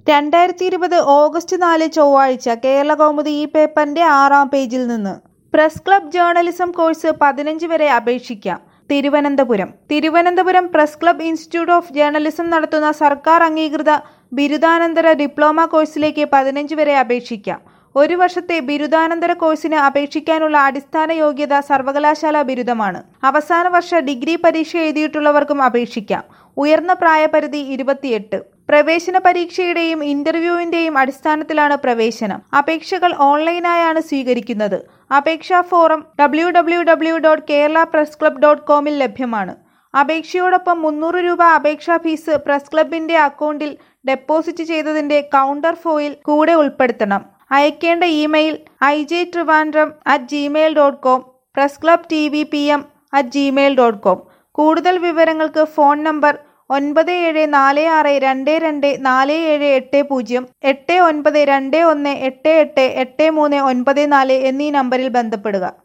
രണ്ടായിരത്തി ഇരുപത് ഓഗസ്റ്റ് നാല് ചൊവ്വാഴ്ച കേരള കൗമുദി ഈ പേപ്പറിന്റെ ആറാം പേജിൽ നിന്ന് പ്രസ് ക്ലബ് ജേർണലിസം കോഴ്സ് പതിനഞ്ച് വരെ അപേക്ഷിക്കാം Thiruvananthapuram Thiruvananthapuram press club institute of journalism നടത്തുന്ന സർക്കാർ അംഗീകൃത ബിരുദാനന്തര ഡിപ്ലോമ കോഴ്സിലേക്ക് പതിനഞ്ച് വരെ അപേക്ഷിക്കാം ഒരു വർഷത്തെ ബിരുദാനന്തര കോഴ്സിന് അപേക്ഷിക്കാനുള്ള അടിസ്ഥാന യോഗ്യത സർവകലാശാല ബിരുദമാണ് അവസാന വർഷ ഡിഗ്രി പരീക്ഷ എഴുതിയിട്ടുള്ളവർക്കും അപേക്ഷിക്കാം ഉയർന്ന പ്രായപരിധി ഇരുപത്തിയെട്ട് പ്രവേശന പരീക്ഷയുടെയും ഇന്റർവ്യൂവിന്റെയും അടിസ്ഥാനത്തിലാണ് പ്രവേശനം അപേക്ഷകൾ ഓൺലൈനായാണ് സ്വീകരിക്കുന്നത് അപേക്ഷാ form W W W dot Kerala press club dot കോമിൽ ലഭ്യമാണ് അപേക്ഷയോടൊപ്പം മുന്നൂറ് രൂപ അപേക്ഷാ ഫീസ് പ്രസ് ക്ലബിന്റെ അക്കൗണ്ടിൽ ഡെപ്പോസിറ്റ് ചെയ്തതിന്റെ കൗണ്ടർ ഫോയിൽ കൂടെ ഉൾപ്പെടുത്തണം അയക്കേണ്ട email I J Trivandrum at gmail dot com press club T V P M at gmail dot com കൂടുതൽ വിവരങ്ങൾക്ക് ഫോൺ നമ്പർ ഒൻപത് ഏഴ് നാല് ആറ് രണ്ട് രണ്ട് നാല് ഏഴ് എട്ട് പൂജ്യം എട്ട് ഒൻപത് രണ്ട് ഒന്ന് എട്ട് എട്ട് എട്ട് മൂന്ന് ഒൻപത് നാല് എന്നീ നമ്പറിൽ ബന്ധപ്പെടുക